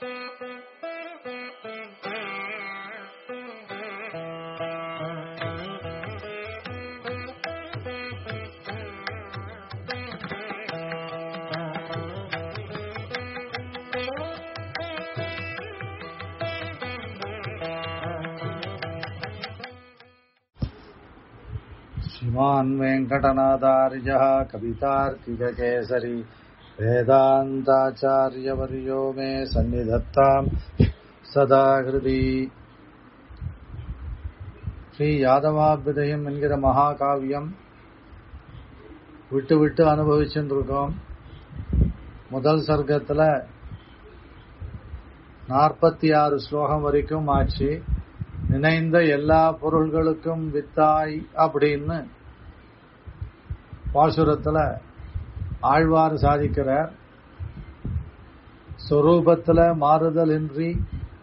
श्रीमान् वेङ्कटनाथार्यः कवितार्किककेसरी वेदान्ताचार्यवर्यो मे सन्निधत्ताम् सदा ஹிருதி ஸ்ரீ யாதவாபிதயம் என்கிற மகாகாவியம் விட்டு விட்டு அனுபவிச்சுட்டு இருக்கோம் முதல் சர்க்கத்துல நாற்பத்தி ஆறு ஸ்லோகம் வரைக்கும் ஆச்சு நினைந்த எல்லா பொருள்களுக்கும் வித்தாய் அப்படின்னு பாசுரத்துல ஆழ்வார் சாதிக்கிறார் சொரூபத்துல மாறுதல் இன்றி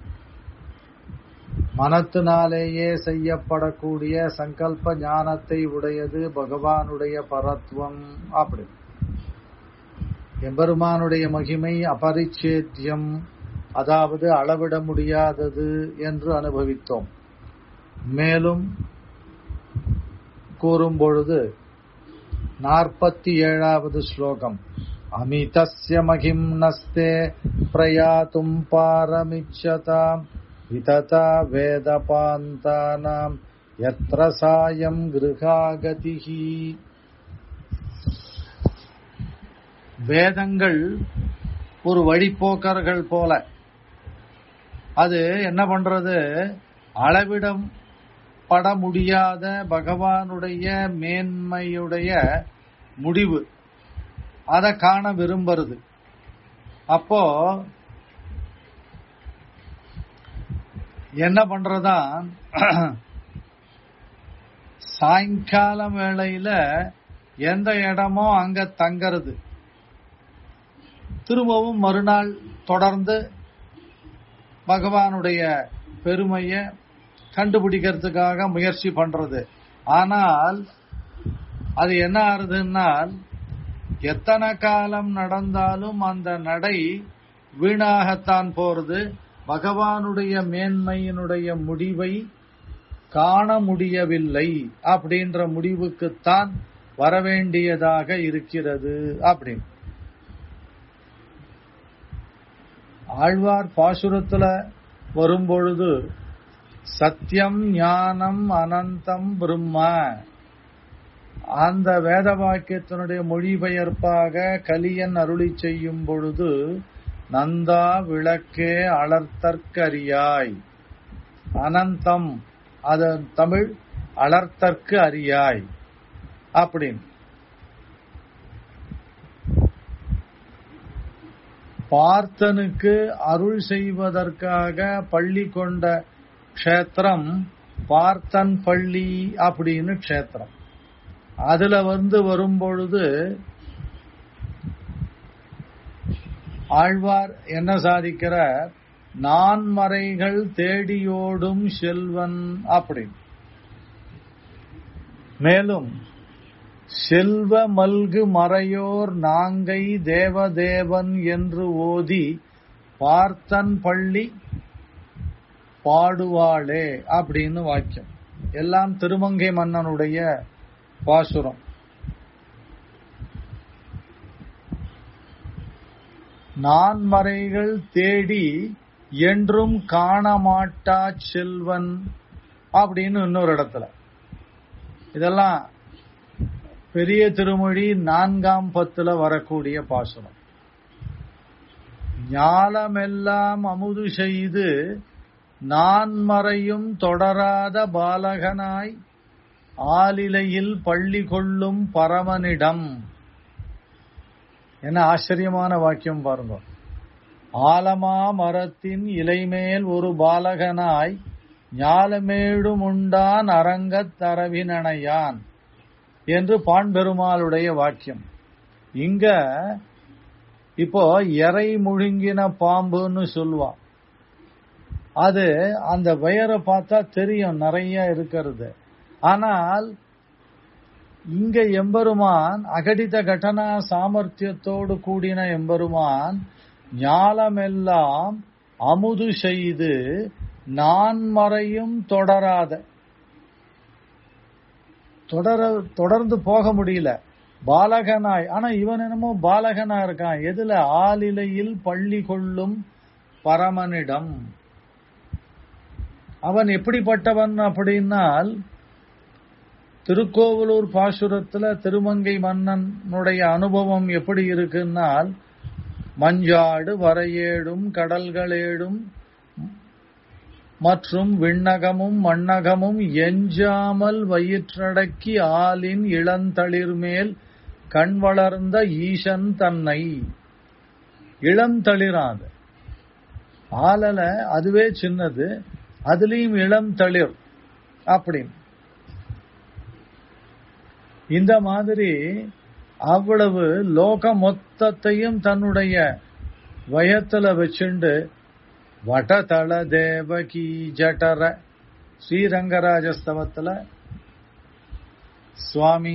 மனத்தினாலேயே செய்யப்படக்கூடிய சங்கல்ப ஞானத்தை உடையது பகவானுடைய பரத்வம் அப்படி எம்பெருமானுடைய மகிமை அபரிச்சேத்தியம் அதாவது அளவிட முடியாதது என்று அனுபவித்தோம் மேலும் கூறும் பொழுது நாற்பத்தி ஏழாவது ஸ்லோகம் அமிதஸ்ய மகிம் நஸ்தே பிரயாத்தும் பாரமிச்சதாம் விததா வேதபாந்தானாம் எத்திர சாயம் கிருகாகதிஹி வேதங்கள் ஒரு வழிப்போக்கர்கள் போல அது என்ன பண்றது அளவிடம் பட முடியாத பகவானுடைய மேன்மையுடைய முடிவு அதை காண விரும்புறது அப்போ என்ன பண்றதா சாயங்காலம் வேளையில எந்த இடமோ அங்க தங்கறது திரும்பவும் மறுநாள் தொடர்ந்து பகவானுடைய பெருமைய கண்டுபிடிக்கிறதுக்காக முயற்சி பண்றது ஆனால் அது என்ன ஆறுதுன்னால் எத்தனை காலம் நடந்தாலும் அந்த நடை வீணாகத்தான் போறது பகவானுடைய மேன்மையினுடைய முடிவை காண முடியவில்லை அப்படின்ற முடிவுக்குத்தான் வரவேண்டியதாக இருக்கிறது அப்படின்னு ஆழ்வார் பாசுரத்துல வரும்பொழுது சத்தியம் ஞானம் அனந்தம் பிரம்ம அந்த வேத வாக்கியத்தினுடைய மொழிபெயர்ப்பாக கலியன் அருளி செய்யும் பொழுது நந்தா விளக்கே அலர்த்தற்கரியாய் அனந்தம் அதன் தமிழ் அலர்த்தற்கு அறியாய் அப்படின்னு பார்த்தனுக்கு அருள் செய்வதற்காக பள்ளி கொண்ட க்ஷேத்திரம் பார்த்தன் பள்ளி அப்படின்னு க்ஷேத்திரம் அதுல வந்து வரும்பொழுது ஆழ்வார் என்ன சாதிக்கிறார் நான்மறைகள் தேடியோடும் செல்வன் அப்படின்னு மேலும் செல்வ மல்கு மறையோர் நாங்கை தேவதேவன் என்று ஓதி பார்த்தன் பள்ளி பாடுவாளே அப்படின்னு வாக்கியம் எல்லாம் திருமங்கை மன்னனுடைய பாசுரம் நான்மறைகள் தேடி என்றும் காண மாட்டா செல்வன் அப்படின்னு இன்னொரு இடத்துல இதெல்லாம் பெரிய திருமொழி நான்காம் பத்துல வரக்கூடிய பாசுரம் ஞாலமெல்லாம் அமுது செய்து நான்மறையும் தொடராத பாலகனாய் ஆலிலையில் பள்ளி கொள்ளும் பரமனிடம் என்ன ஆச்சரியமான வாக்கியம் பாருங்க ஆலமா மரத்தின் இலைமேல் ஒரு பாலகனாய் ஞாலமேடும் உண்டான் அரங்கத் தரவினனையான் என்று பாண்பெருமாளுடைய வாக்கியம் இங்க இப்போ எறை முழுங்கின பாம்புன்னு சொல்லுவான் அது அந்த வயரை பார்த்தா தெரியும் நிறைய இருக்கிறது ஆனால் இங்க எம்பெருமான் அகடித கடனா சாமர்த்தியத்தோடு கூடின எம்பெருமான் ஞாலமெல்லாம் அமுது செய்து நான்மறையும் தொடராத தொடர தொடர்ந்து போக முடியல பாலகனாய் ஆனா இவன் என்னமோ பாலகனா இருக்கான் எதுல ஆளிலையில் பள்ளி கொள்ளும் பரமனிடம் அவன் எப்படிப்பட்டவன் அப்படின்னால் திருக்கோவலூர் பாசுரத்துல திருமங்கை மன்னனுடைய அனுபவம் எப்படி இருக்குன்னால் மஞ்சாடு வரையேடும் கடல்களேடும் மற்றும் விண்ணகமும் மண்ணகமும் எஞ்சாமல் வயிற்றடக்கி ஆலின் இளந்தளிர் மேல் கண் வளர்ந்த ஈசன் தன்னை இளந்தளிராது ஆலல அதுவே சின்னது அதுலயும் இளம் தளிர் அப்படின்னு இந்த மாதிரி அவ்வளவு லோக மொத்தத்தையும் தன்னுடைய வயத்துல வச்சுண்டு வடதள தேவகி ஜடர ஸ்ரீரங்கராஜஸ்தவத்துல சுவாமி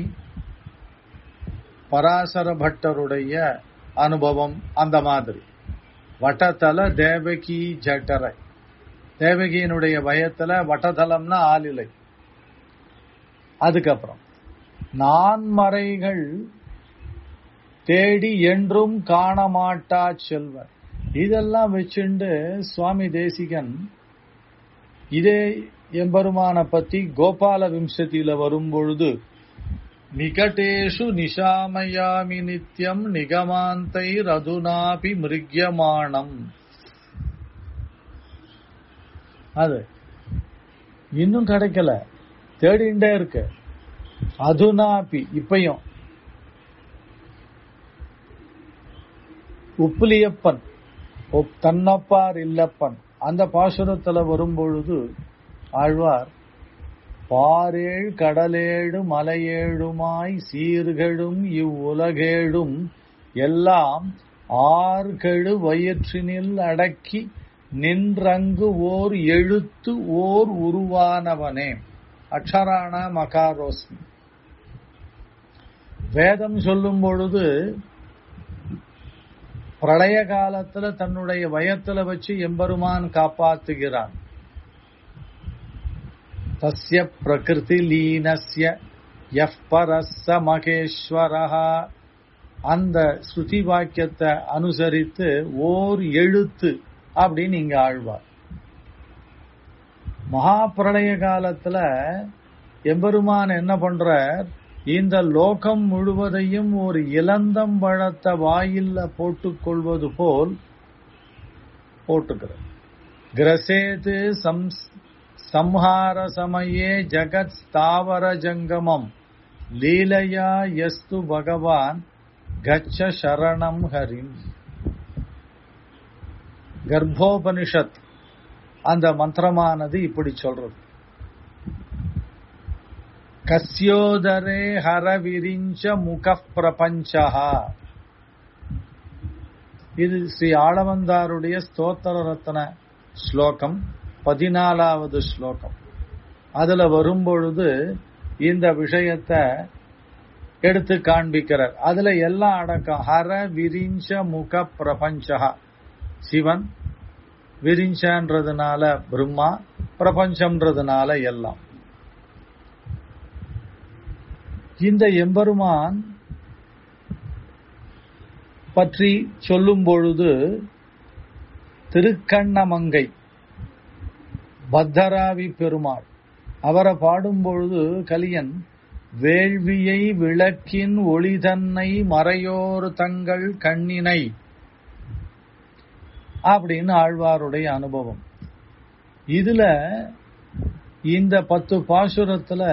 பராசர பட்டருடைய அனுபவம் அந்த மாதிரி வட்டத்தல தேவகி ஜட்டரை தேவகியினுடைய வயத்துல வட்டதலம்னா ஆளிலை அதுக்கப்புறம் நான்மறைகள் தேடி என்றும் காணமாட்டா செல்வர் இதெல்லாம் வச்சுண்டு சுவாமி தேசிகன் இதே எம்பெருமான பத்தி கோபால விம்சதியில வரும்பொழுது நிகட்டேஷு நிஷாமயாமி நித்யம் நிகமாந்தை ரதுனாபி மிருக்யமானம் அது இன்னும் கிடைக்கல தேடிண்டே இருக்கு அதுனாபி இப்பையும் உப்புலியப்பன் தன்னப்பார் இல்லப்பன் அந்த பாசுரத்துல வரும்பொழுது ஆழ்வார் பாரேழ் கடலேழு மலையேழுமாய் சீர்கெடும் இவ்வுலகேழும் எல்லாம் ஆர்கெழு வயிற்றினில் அடக்கி நின்றங்கு ஓர் எழுத்து ஓர் உருவானவனே அக்ஷரான மகாரோஸ்மி வேதம் சொல்லும் பொழுது பிரளய காலத்துல தன்னுடைய வயத்துல வச்சு எம்பெருமான் காப்பாத்துகிறான் தஸ்ய பிரகிருதி லீனஸ்ய எஃப் பரஸ்ஸ மகேஸ்வரஹா அந்த ஸ்ருதி வாக்கியத்தை அனுசரித்து ஓர் எழுத்து அப்படின்னு இங்க ஆழ்வார் மகா பிரளய காலத்துல எம்பெருமான் என்ன பண்றார் இந்த லோகம் முழுவதையும் ஒரு இளந்தம் பழத்தை வாயில்ல போட்டுக் கொள்வது போல் போட்டுக்கிறார் கிரசேது சம்ஹார சமயே ஜகத் ஸ்தாவர ஜங்கமம் லீலையா எஸ்து பகவான் கச்ச சரணம் ஹரிம் கர்ப்போபனிஷத் அந்த மந்திரமானது இப்படி சொல்றது கஸ்யோதரே ஹர விரிஞ்ச முக பிரபஞ்சா இது ஸ்ரீ ஆளவந்தாருடைய ஸ்தோத்திர ரத்ன ஸ்லோகம் பதினாலாவது ஸ்லோகம் அதுல வரும்பொழுது இந்த விஷயத்தை எடுத்து காண்பிக்கிறார் அதுல எல்லாம் அடக்கம் ஹர விரிஞ்ச முக பிரபஞ்சா சிவன் விரிஞ்சன்றதுனால பிரம்மா பிரபஞ்சம்ன்றதுனால எல்லாம் இந்த எம்பெருமான் பற்றி சொல்லும் பொழுது திருக்கண்ணமங்கை பத்தராவி பெருமாள் அவரை பாடும் பொழுது கலியன் வேள்வியை விளக்கின் ஒளிதன்னை மறையோர் தங்கள் கண்ணினை அப்படின்னு ஆழ்வாருடைய அனுபவம் இதுல இந்த பத்து பாசுரத்துல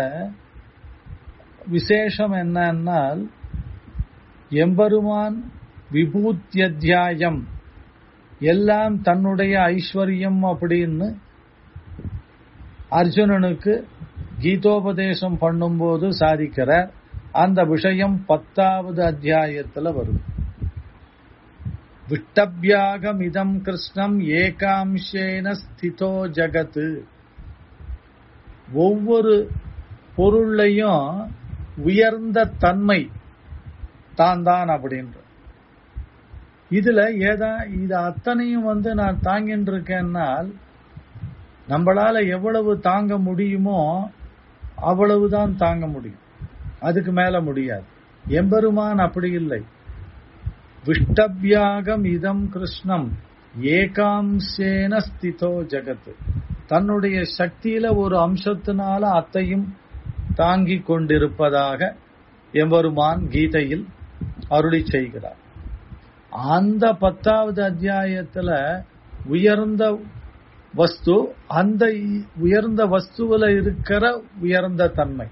விசேஷம் என்னன்னால் எம்பெருமான் விபூத்தியத்தியாயம் எல்லாம் தன்னுடைய ஐஸ்வர்யம் அப்படின்னு அர்ஜுனனுக்கு கீதோபதேசம் பண்ணும்போது சாதிக்கிறார் அந்த விஷயம் பத்தாவது அத்தியாயத்துல வருது விட்டபியாகம் இதம் கிருஷ்ணம் ஏகாம்சேன ஸ்திதோ ஜகத்து ஒவ்வொரு பொருளையும் உயர்ந்த தன்மை தான் தான் அப்படின்ற இதுல ஏதா இது அத்தனையும் வந்து நான் தாங்கிட்டு இருக்கேன்னால் நம்மளால எவ்வளவு தாங்க முடியுமோ அவ்வளவுதான் தாங்க முடியும் அதுக்கு மேல முடியாது எம்பெருமான் அப்படி இல்லை விஷ்டபியாகம் இதம் கிருஷ்ணம் ஏகாம்சேன ஸ்திதோ ஜகத் தன்னுடைய சக்தியில ஒரு அம்சத்தினால அத்தையும் தாங்கி கொண்டிருப்பதாக எம்பெருமான் கீதையில் அருளி செய்கிறார் அந்த பத்தாவது அத்தியாயத்துல உயர்ந்த வஸ்து அந்த உயர்ந்த வஸ்துவில இருக்கிற உயர்ந்த தன்மை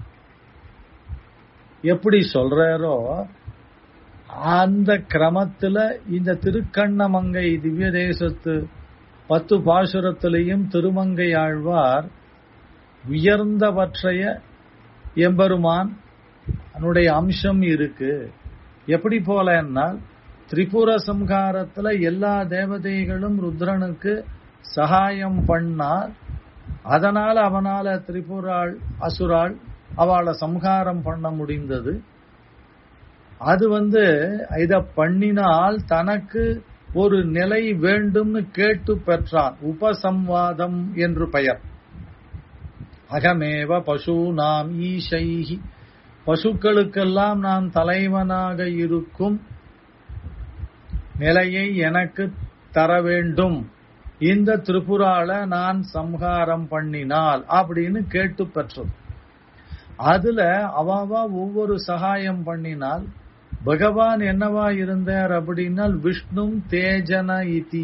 எப்படி சொல்றாரோ அந்த கிரமத்துல இந்த திருக்கண்ணமங்கை திவ்ய தேசத்து பத்து பாசுரத்திலையும் திருமங்கை ஆழ்வார் உயர்ந்தவற்றைய எம்பெருமான் அதனுடைய அம்சம் இருக்கு எப்படி போலன்னால் திரிபுர சம்ஹாரத்துல எல்லா தேவதைகளும் ருத்ரனுக்கு சகாயம் பண்ணால் அதனால அவனால திரிபுராள் அசுராள் அவளை சம்ஹாரம் பண்ண முடிந்தது அது வந்து இத பண்ணினால் தனக்கு ஒரு நிலை வேண்டும்னு கேட்டு பெற்றான் உபசம்வாதம் என்று பெயர் அகமேவ பசு நாம் ஈஷைகி பசுக்களுக்கெல்லாம் நான் தலைவனாக இருக்கும் நிலையை எனக்கு தர வேண்டும் இந்த திரிபுரால நான் சம்ஹாரம் பண்ணினால் அப்படின்னு கேட்டு பெற்றது அதுல அவாவா ஒவ்வொரு சகாயம் பண்ணினால் பகவான் என்னவா இருந்தார் அப்படின்னால் விஷ்ணும் தேஜன இதி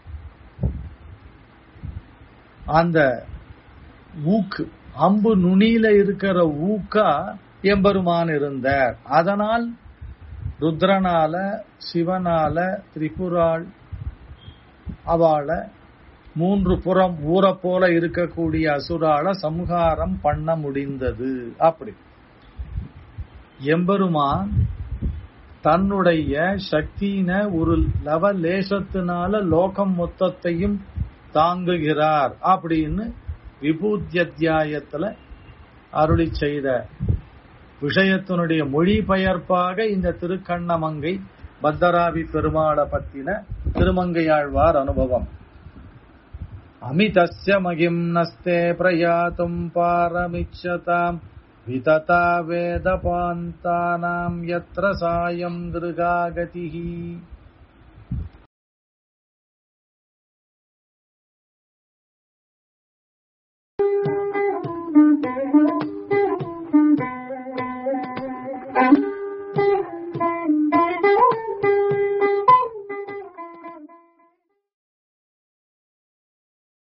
அந்த ஊக்கு அம்பு நுனியில இருக்கிற ஊக்கா எம்பெருமான் இருந்தார் அதனால் ருத்ரனால சிவனால திரிபுராள் அவளை மூன்று புறம் ஊற போல இருக்கக்கூடிய அசுரால சம்ஹாரம் பண்ண முடிந்தது அப்படி எம்பெருமான் தன்னுடைய சக்தியின ஒரு லவ லேசத்தினால லோகம் மொத்தத்தையும் தாங்குகிறார் அப்படின்னு விபூத்தியத்தியாயத்துல அருளி செய்த விஷயத்தினுடைய மொழிபெயர்ப்பாக இந்த திருக்கண்ணமங்கை பத்தராவி பெருமாளை பத்தின திருமங்கையாழ்வார் அனுபவம் அமிதஸ்ய மகிம் நஸ்தே பிரயாத்தும் பாரமிச்சதாம் விததா வேதபாந்தானாம் யத்ர சாயம் கிருகாகதிஹி